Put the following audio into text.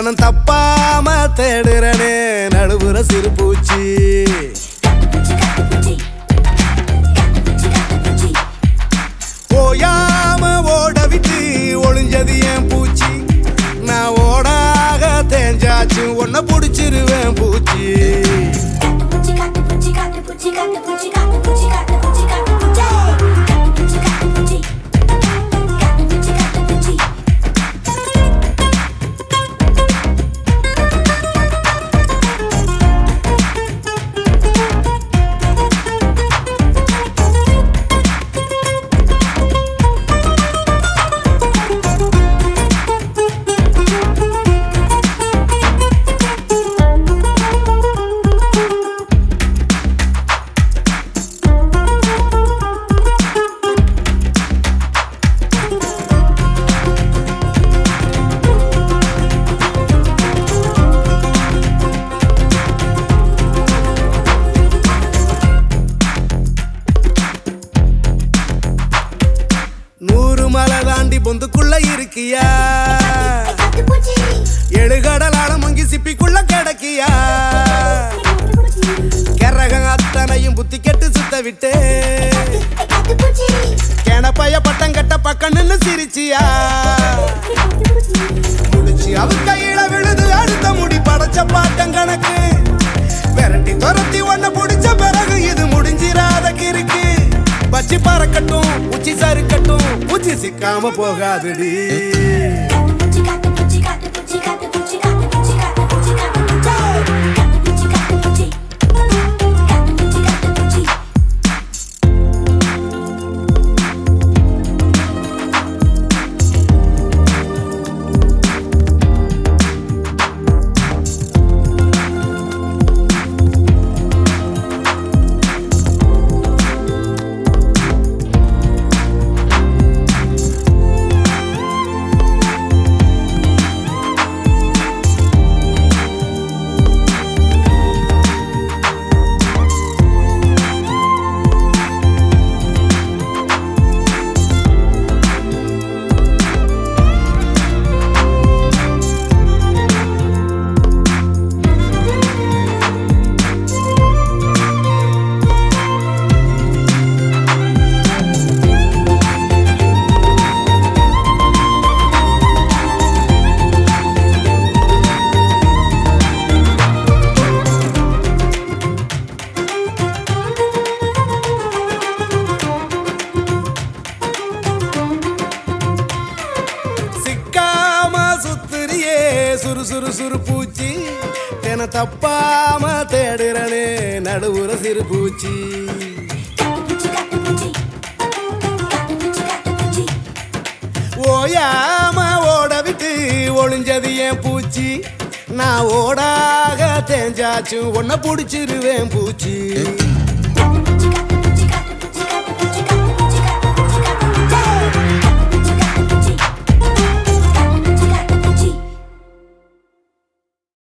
தினம் தப்பாம தேடுறனே நடுவுற சிறு பூச்சி ஓயாம ஓட விட்டு ஒளிஞ்சது என் பூச்சி நான் ஓடாக தேஞ்சாச்சு உன்னை பிடிச்சிருவேன் பூச்சி நூறு மலை தாண்டி பொந்துக்குள்ள இருக்கியா எழுகடலால மங்கி சிப்பிக்குள்ள கிடக்கியா கரகம் அத்தனையும் புத்தி கெட்டு சுத்த விட்டு கிணப்பைய பட்டம் கட்ட பக்கம் நின்னு சிரிச்சியா முடிச்சு அவ கையில விழுது அடுத்த முடி படைச்ச பாட்டம் கணக்கு விரட்டி துரத்தி ஒன்ன புடிச்ச பிறகு இது முடிஞ்சிராத கிறுக்கு பச்சி பறக்கட்டும் உச்சி சறுக்கட்டும் உச்சி சிக்காம போகாதுடி சிக்காம சுத்துறியே சுறு சுறு சுறு பூச்சி என தப்பாம தேடுறனே நடுவுற சிறு பூச்சி ஓயாம ஓட விட்டு ஒளிஞ்சது என் பூச்சி நான் ஓடாக தேஞ்சாச்சும் உன்னை பிடிச்சிருவேன் பூச்சி